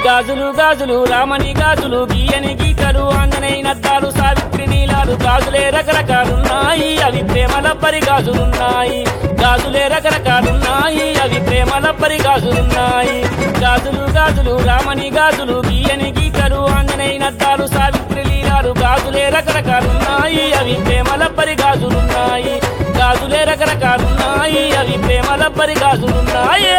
గాజులు గాజులు రామని గాజులు గీయని గీతలు ఆంజనేయ నద్దాలు సావిత్రి నీలాలు గాజులే రకరకాలున్నాయి అవి ప్రేమల పరి గాజులున్నాయి గాజులే రకరకాలున్నాయి అవి ప్రేమల పరి గాజులున్నాయి గాజులు గాజులు రామని గాజులు గీయని గీతలు ఆంజనేయ నద్దాలు సావిత్రి లీలాలు గాజులే రకరకాలున్నాయి అవి ప్రేమల పరి గాజులున్నాయి గాజులే రకరకాలున్నాయి అవి ప్రేమల పరి గాజులున్నాయి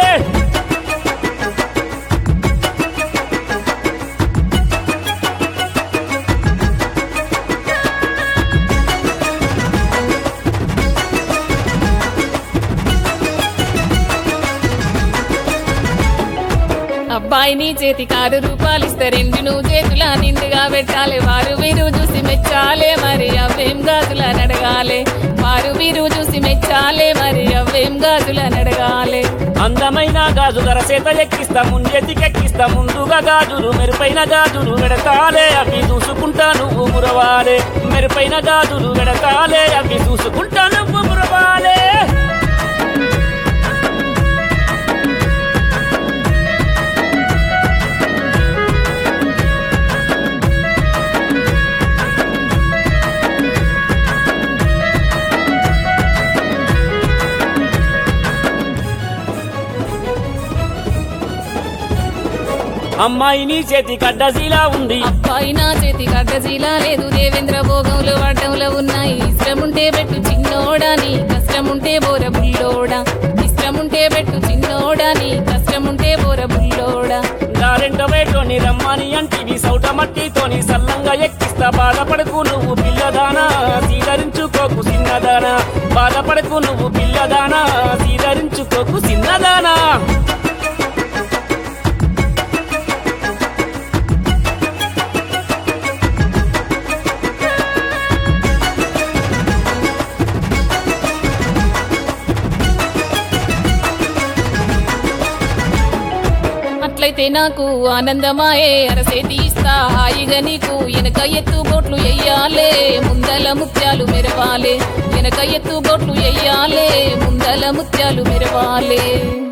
అబ్బాయి నీ చేతి కారు రూపాయలు ఇస్తే రెండు నువ్వు చేతుల నిండుగా పెట్టాలి వారు వీరు చూసి మెచ్చాలే మరి అవేం గాజుల నడగాలే వారు వీరు చూసి మెచ్చాలే మరి అవేం గాజుల నడగాలే అందమైన గాజు ధర చేత ఎక్కిస్తా ముంజెతికెక్కిస్తా ముందుగా గాజులు మెరుపైన గాజులు వెడతాలే అవి చూసుకుంటా నువ్వు మురవాలే మెరుపైన గాజులు వెడతాలే అవి చూసుకుంటా నువ్వు మురవాలే అమ్మాయి నీ చేతి కడ్డసీలా ఉంది అబ్బాయి నా చేతి కడ్డజీలా లేదు దేవేంద్ర భోగంలో అడ్డంలో ఉన్నాయి ఇష్టముంటే పెట్టు చిన్నోడా నీ కష్టముంటే బోర బుల్లోడా ఇష్టముంటే పెట్టు చిన్నోడా నీ కష్టముంటే బోర బుల్లోడా దారెంట వేటోని రమ్మని అంటివి సౌట మట్టితోని సల్లంగా ఎక్కిస్తా బాధపడకు నువ్వు పిల్లదానా సీదరించుకోకు చిన్నదానా బాధపడకు నువ్వు పిల్లదానా సీదరించుకోకు చిన్నదానా అట్లయితే నాకు ఆనందమాయే అరసేతి ఇస్తా హాయిగా నీకు వెనక ఎత్తు బోట్లు ఎయ్యాలే ముందల ముత్యాలు మెరవాలే వెనక ఎత్తు బోట్లు ఎయ్యాలే ముందల ముత్యాలు మెరవాలే